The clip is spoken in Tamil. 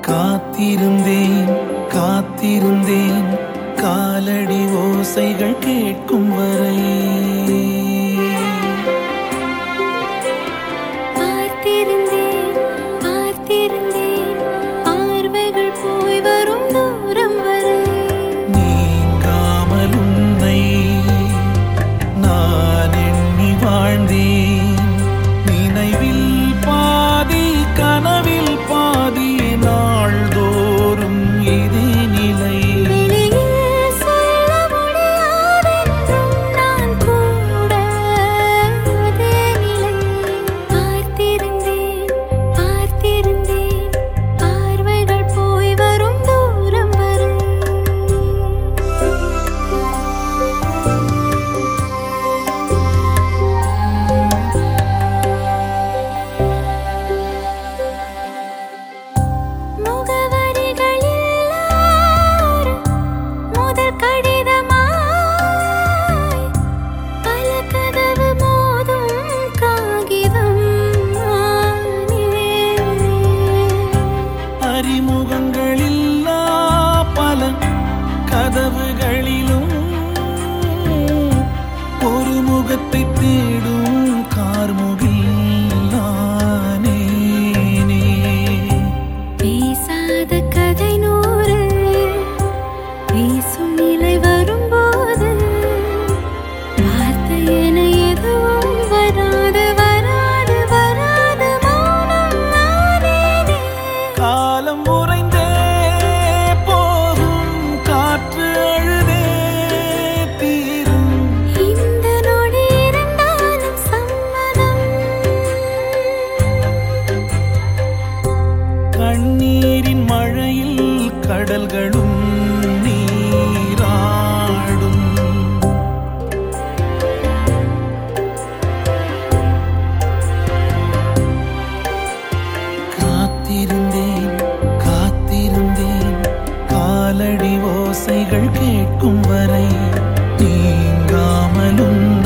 காத்திருந்தேன் காத்திருந்தேன் காலடி ஓசைகள் கேட்கும் வரை பார்த்திருந்தேன் பார்த்திருந்தேன் பார்வைகள் போய் வரும் தூரம் வரை நீங்காமல் உன்னை நான் எண்ணி வாழ்ந்தேன் நினைவில் பாதி கனவில் பாதி நாள்தோறும் இதே நிலை வெளியில் சொல்ல முடியாதென்றும் நான் கூட அதே நிலை பார்த்திருந்தேன் பார்த்திருந்தேன் பார்வைகள் போய் வரும் தூரம் வரை முகவரிகளில் முதல் கடிதமாய் பல கதவு மோதும் காகிதம் நானே. அறிமுகங்களில்லா பல கதவுகளிலும் ஒரு முகத்தை தேடும் கார்முகில் நானேனே. பேசாத கதை நூறு பேசும் நிலை வரும்போது வார்த்தை என எதுவும் வராது வராது வராது மௌனம் நானேனே காலம் உறைந்தே போகும் காற்று அழுதே தீரும் இந்த நொடி இருந்தாலும் சம்மதம் கண்ணீரின் மழையில் கடல்களும் நீராடும் காத்திருந்தேன் காத்திருந்தேன் காலடி ஓசைகள் கேட்கும் வரை நீங்காமலும்